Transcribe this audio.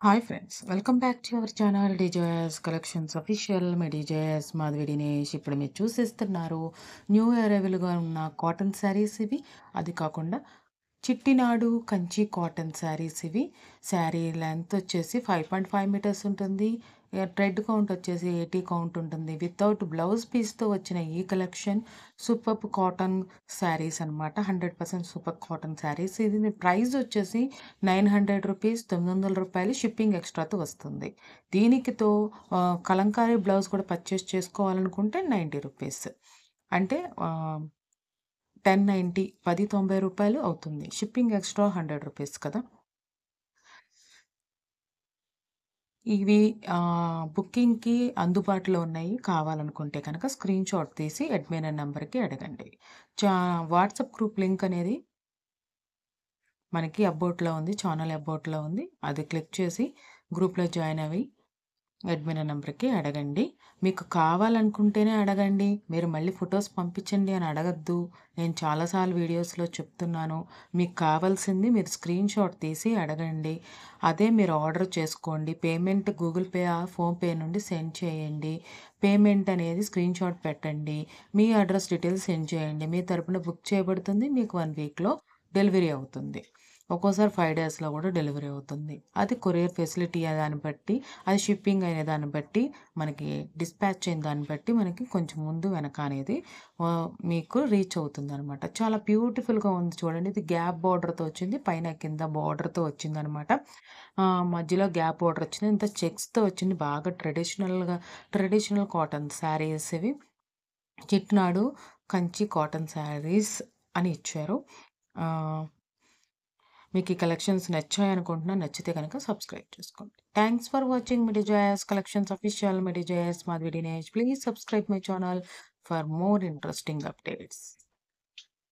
hi friends welcome back to our channel DJS collections official మీ DJS Madhavi Dinesh ఇప్పుడు మీరు చూసిస్తున్నారు new అరైవల్గా ఉన్న కాటన్ శారీస్ ఇవి అది కాకుండా చిట్టినాడు కంచి కాటన్ శారీస్ ఇవి శారీ లెంత్ వచ్చేసి ఫైవ్ పాయింట్ ఫైవ్ మీటర్స్ ఉంటుంది ట్రెడ్ కౌంట్ వచ్చేసి ఎయిటీ కౌంట్ ఉంటుంది వితౌట్ బ్లౌజ్ పీస్తో వచ్చిన ఈ కలెక్షన్ సూపర్ కాటన్ శారీస్ అనమాట hundred percent super cotton saris ఇది ప్రైస్ వచ్చేసి నైన్ హండ్రెడ్ రూపీస్ తొమ్మిది వందల రూపాయలు షిప్పింగ్ ఎక్స్ట్రాతో వస్తుంది దీనికితో ఆ, కలంకారీ బ్లౌజ్ కూడా పర్చేస్ చేసుకోవాలనుకుంటే నైంటీ రూపీస్ అంటే టెన్ నైంటీ పది తొంభై రూపాయలు అవుతుంది షిప్పింగ్ ఎక్స్ట్రా హండ్రెడ్ రూపీస్ కదా ఇవి ఆ, బుకింగ్కి అందుబాటులో ఉన్నాయి కావాలనుకుంటే కనుక స్క్రీన్ షాట్ తీసి అడ్మిన్ నెంబర్కి అడగండి చా వాట్సాప్ గ్రూప్ లింక్ అనేది మనకి అబౌట్లో ఉంది ఛానల్ అబౌట్లో ఉంది అది క్లిక్ చేసి గ్రూప్లో జాయిన్ అవి అడ్మిన్ నెంబర్కి అడగండి మీకు కావాలనుకుంటేనే అడగండి మీరు మళ్ళీ ఫొటోస్ పంపించండి అని అడగద్దు నేను చాలాసార్లు వీడియోస్లో చెప్తున్నాను మీకు కావాల్సింది మీరు స్క్రీన్ షాట్ తీసి అడగండి అదే మీరు ఆర్డర్ చేసుకోండి పేమెంట్ గూగుల్ పే ఫోన్పే నుండి సెండ్ చేయండి పేమెంట్ అనేది స్క్రీన్ షాట్ పెట్టండి మీ అడ్రస్ డీటెయిల్స్ సెండ్ చేయండి మీ తరపున బుక్ చేయబడుతుంది మీకు వన్ వీక్లో డెలివరీ అవుతుంది ఒక్కోసారి ఫైవ్ డేస్లో కూడా డెలివరీ అవుతుంది అది కొరియర్ ఫెసిలిటీ అనే దాన్ని బట్టి అది షిప్పింగ్ అనే దాన్ని బట్టి మనకి డిస్పాచ్ అయిన దాన్ని బట్టి మనకి కొంచెం ముందు వెనక అనేది ఆ, మీకు రీచ్ అవుతుంది అనమాట చాలా బ్యూటిఫుల్గా ఉంది చూడండి ఇది గ్యాప్ బార్డర్తో వచ్చింది పైన కింద బార్డర్తో వచ్చింది అనమాట మధ్యలో గ్యాప్ బార్డర్ వచ్చింది ఇంత చెక్స్తో వచ్చింది బాగా ట్రెడిషనల్గా ట్రెడిషనల్ కాటన్ శారీస్ ఇవి చిట్నాడు కంచి కాటన్ శారీస్ అని ఇచ్చారు ఆ, మీకు ఈ కలెక్షన్స్ నచ్చాయి అనుకుంటున్నా నచ్చితే కనుక సబ్స్క్రైబ్ చేసుకోండి థ్యాంక్స్ ఫర్ వాచింగ్ మిడి జాయస్ కలెక్షన్స్ అఫీషియల్ మిడి జాయస్ Madhavi Dinesh please subscribe my channel for more interesting updates